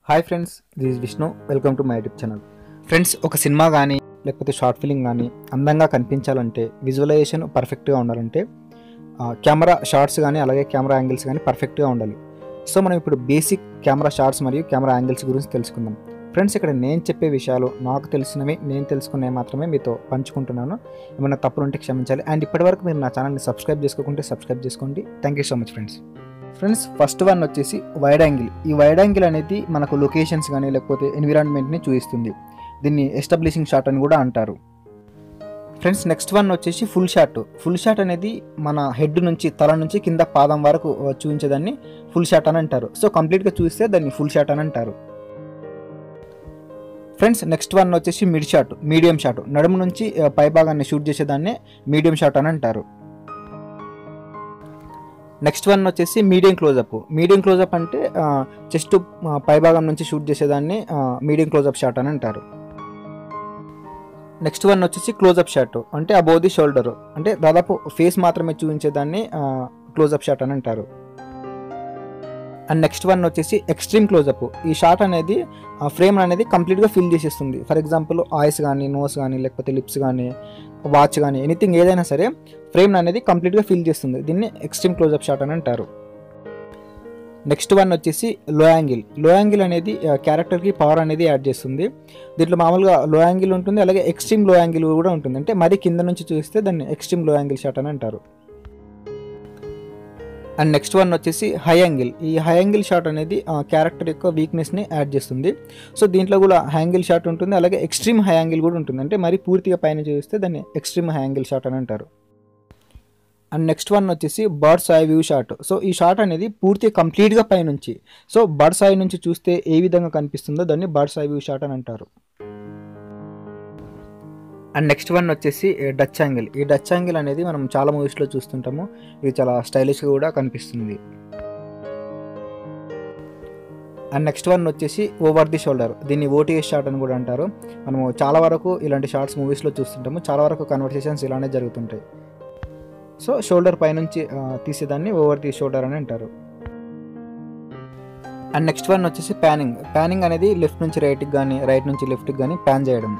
hi friends this is Vishnu welcome to my YouTube channel friends ఒక cinema కానీ లేకపోతే short film కానీ అందంగా కనిపించాలంటే విజువలైజేషన్ పర్ఫెక్ట్గా ఉండాలంటే ఆ, కెమెరా షార్ట్స్ కానీ అలాగే కెమెరా యాంగిల్స్ కానీ పర్ఫెక్ట్గా ఉండాలి సో మనం ఇప్పుడు బేసిక్ కెమెరా షార్ట్స్ మరియు కెమెరా యాంగిల్స్ గురించి తెలుసుకుందాం ఫ్రెండ్స్ ఇక్కడ నేను చెప్పే విషయాలు నాకు తెలిసినవి నేను తెలుసుకునే మాత్రమే మీతో పంచుకుంటున్నాను ఏమైనా తప్పులు ఉంటే క్షమించాలి అండ్ ఇప్పటివరకు మీరు నా ఛానల్ని సబ్స్క్రైబ్ చేసుకోకుంటే సబ్స్క్రైబ్ చేసుకోండి thank you so much friends friends first one వచ్చేసి వైడ్ యాంగిల్ ఈ వైడ్ యాంగిల్ అనేది మనకు లొకేషన్స్ కానీ లేకపోతే ఎన్విరాన్మెంట్ని చూపిస్తుంది దీన్ని ఎస్టాబ్లిషింగ్ షాట్ అని కూడా అంటారు ఫ్రెండ్స్ నెక్స్ట్ వన్ వచ్చేసి ఫుల్ షాట్ ఫుల్ షాట్ అనేది మన హెడ్ నుంచి తల నుంచి కింద పాదం వరకు ఆ, చూపించేదాన్ని ఫుల్ షాట్ అని అంటారు సో కంప్లీట్గా చూస్తే దాన్ని ఫుల్ షాట్ అని అంటారు ఫ్రెండ్స్ నెక్స్ట్ వన్ వచ్చేసి మిడ్ షాట్ మీడియం షాట్ నడుము నుంచి ఆ, పై భాగాన్ని షూట్ చేసేదాన్ని మీడియం షాట్ అని అంటారు నెక్స్ట్ వన్ వచ్చేసి మీడియం క్లోజప్ మీడియం క్లోజప్ అంటే చెస్ట్ పైభాగం నుంచి షూట్ చేసేదాన్ని మీడియం క్లోజప్ షాట్ అని అంటారు నెక్స్ట్ వన్ వచ్చేసి క్లోజప్ షాట్ అంటే అబౌవ్ ది షోల్డర్ అంటే దాదాపు ఫేస్ మాత్రమే చూపించేదాన్ని క్లోజప్ షాట్ అని అంటారు అండ్ నెక్స్ట్ వన్ వచ్చేసి ఎక్స్ట్రీమ్ క్లోజప్ ఈ షాట్ అనేది ఫ్రేమ్ అనేది కంప్లీట్గా ఫిల్ చేసేస్తుంది ఫర్ ఎగ్జాంపుల్ ఐస్ కానీ నోస్ కానీ లేకపోతే లిప్స్ కానీ వాచ్ కానీ ఎనీథింగ్ ఏదైనా సరే ఫ్రేమ్ అనేది కంప్లీట్గా ఫిల్ చేస్తుంది దీన్ని ఎక్స్ట్రీమ్ క్లోజప్ షాట్ అని అంటారు నెక్స్ట్ వన్ వచ్చేసి లో యాంగిల్ లో యాంగిల్ అనేది క్యారెక్టర్కి పవర్ అనేది యాడ్ చేస్తుంది దీంట్లో మామూలుగా లో యాంగిల్ ఉంటుంది అలాగే ఎక్స్ట్రీమ్ లో యాంగిల్ కూడా ఉంటుంది అంటే మరి కింద నుంచి చూస్తే దాన్ని ఎక్స్ట్రీమ్ లో యాంగిల్ షాట్ అని అంటారు అండ్ నెక్స్ట్ వన్ వచ్చేసి హై యాంగిల్ ఈ హై యాంగిల్ షాట్ అనేది క్యారెక్టర్ యొక్క వీక్నెస్ని యాడ్ చేస్తుంది సో దీంట్లో కూడా హై యాంగిల్ షాట్ ఉంటుంది అలాగే ఎక్స్ట్రీమ్ హై యాంగిల్ కూడా ఉంటుంది అంటే మరి పూర్తిగా పైన చూస్తే దాన్ని ఎక్స్ట్రీమ్ హై యాంగిల్ షాట్ అని అంటారు అండ్ నెక్స్ట్ వన్ వచ్చేసి bird's eye view shot so ఈ షాట్ అనేది పూర్తిగా కంప్లీట్గా పైనుంచి సో బర్డ్స్ ఐ నుంచి చూస్తే ఏ విధంగా కనిపిస్తుందో దాన్ని బర్డ్స్ ఐ వ్యూ షాట్ అని అంటారు అండ్ నెక్స్ట్ వన్ వచ్చేసి డచ్ యాంగిల్ ఈ డచ్ యాంగిల్ అనేది మనం చాలా మూవీస్లో చూస్తుంటాము ఇది చాలా స్టైలిష్గా కూడా కనిపిస్తుంది అండ్ నెక్స్ట్ వన్ వచ్చేసి ఓవర్ ది షోల్డర్ దీన్ని ఓటీఎస్ షాట్ అని కూడా అంటారు మనము చాలా వరకు ఇలాంటి షార్ట్స్ మూవీస్లో చూస్తుంటాము చాలా వరకు కన్వర్సేషన్స్ ఇలానే జరుగుతుంటాయి సో షోల్డర్ పైనుంచి ఆ, తీసేదాన్ని ఓవర్ ది షోల్డర్ అని అంటారు అండ్ నెక్స్ట్ వన్ వచ్చేసి ప్యానింగ్ ప్యానింగ్ అనేది లెఫ్ట్ నుంచి రైట్కి కానీ రైట్ నుంచి లెఫ్ట్కి కానీ ప్యాన్ చేయడం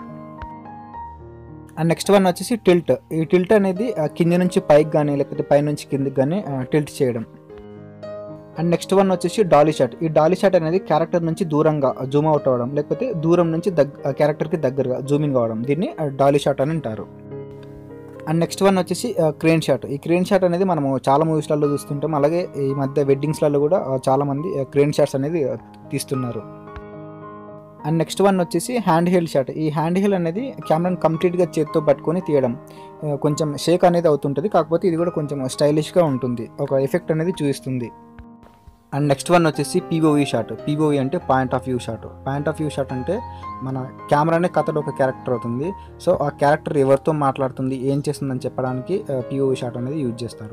అండ్ నెక్స్ట్ వన్ వచ్చేసి టిల్ట్ ఈ టిల్ట్ అనేది ఆ, కింద నుంచి పైకి కానీ లేకపోతే పై నుంచి కిందికి కానీ టిల్ట్ చేయడం అండ్ నెక్స్ట్ వన్ వచ్చేసి డాలీ షాట్ ఈ డాలీ షాట్ అనేది క్యారెక్టర్ నుంచి దూరంగా జూమ్ అవుట్ అవ్వడం లేకపోతే దూరం నుంచి దగ్గ క్యారెక్టర్కి దగ్గరగా జూమింగ్ అవ్వడం దీన్ని డాలీ షాట్ అని అంటారు అండ్ నెక్స్ట్ వన్ వచ్చేసి క్రేన్ షాట్ ఈ క్రేన్ షాట్ అనేది మనము చాలా మూవీస్లలో చూస్తుంటాం అలాగే ఈ మధ్య వెడ్డింగ్స్లలో కూడా ఆ, చాలా మంది క్రేన్ షాట్స్ అనేది ఆ, తీస్తున్నారు అండ్ నెక్స్ట్ వన్ వచ్చేసి హ్యాండ్ హెల్డ్ షాట్ ఈ హ్యాండ్ హెల్డ్ అనేది కెమెరాని కంప్లీట్గా చేత్తో పట్టుకొని తీయడం ఆ, కొంచెం షేక్ అనేది అవుతుంటుంది కాకపోతే ఇది కూడా కొంచెం స్టైలిష్గా ఉంటుంది ఒక ఎఫెక్ట్ అనేది చూపిస్తుంది అండ్ నెక్స్ట్ వన్ వచ్చేసి పీఓవి షాట్ పీఓవి అంటే point of view shot point of view shot అంటే మన కెమెరానే కథలో ఒక క్యారెక్టర్ అవుతుంది సో ఆ క్యారెక్టర్ ఎవరితో మాట్లాడుతుంది ఏం చేస్తుందని చెప్పడానికి పిఓవి షాట్ అనేది యూజ్ చేస్తారు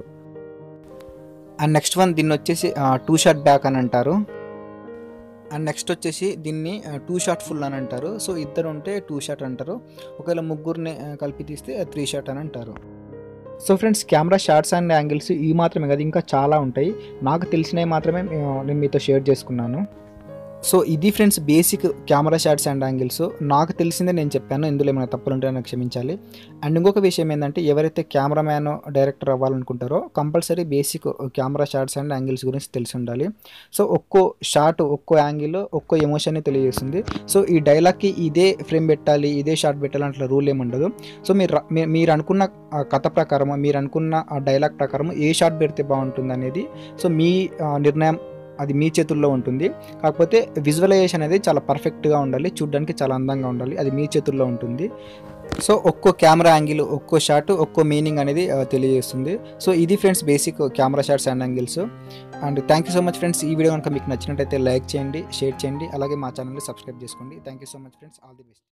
అండ్ నెక్స్ట్ వన్ దీన్ని వచ్చేసి టూ షాట్ బ్యాక్ అని అంటారు అండ్ నెక్స్ట్ వచ్చేసి దీన్ని టూ షాట్ ఫుల్ అని అంటారు సో ఇద్దరు ఉంటే టూ షాట్ అంటారు ఒకవేళ ముగ్గురిని ఆ, కలిపి తీస్తే త్రీ షాట్ అని అంటారు so friends camera shots and angles ఈ మాత్రమే కదా ఇంకా చాలా ఉంటాయి నాకు తెలిసినవి మాత్రమే ఆ, నేను మీతో షేర్ చేసుకున్నాను సో ఇది friends basic camera shots and angles నాకు తెలిసిందే నేను చెప్పాను ఇందులో ఏమైనా తప్పులు ఉంటే నాకు క్షమించాలి అండ్ ఇంకొక విషయం ఏంటంటే ఎవరైతే కెమెరామ్యాన్ డైరెక్టర్ అవ్వాలనుకుంటారో compulsory basic camera shots and angles గురించి తెలిసి ఉండాలి సో ఒక్కో షాట్ ఒక్కో యాంగిల్ ఒక్కో ఎమోషన్ని తెలియజేస్తుంది సో ఈ డైలాగ్కి ఇదే ఫ్రేమ్ పెట్టాలి ఇదే షాట్ పెట్టాలి అట్లా రూల్ ఏమి ఉండదు సో మీరు ర- మీ- మీరు అనుకున్న ఆ కథ ప్రకారం మీరు అనుకున్న ఆ డైలాగ్ ప్రకారం ఏ షాట్ పెడితే బాగుంటుంది అనేది సో మీ ఆ, నిర్ణయం అది మీ చేతుల్లో ఉంటుంది కాకపోతే విజువలైజేషన్ అనేది చాలా పర్ఫెక్ట్గా ఉండాలి చూడడానికి చాలా అందంగా ఉండాలి అది మీ చేతుల్లో ఉంటుంది సో ఒక్కో కెమెరా యాంగిల్ ఒక్కో షాట్ ఒక్కో మీనింగ్ అనేది ఆ, తెలియజేస్తుంది సో ఇది friends basic camera shots and angles and thank you so much friends ఈ వీడియో కనుక మీకు నచ్చినట్టయితే లైక్ చేయండి షేర్ చేయండి అలాగే మా ఛానల్ని సబ్స్క్రైబ్ చేసుకోండి thank you so much friends all the best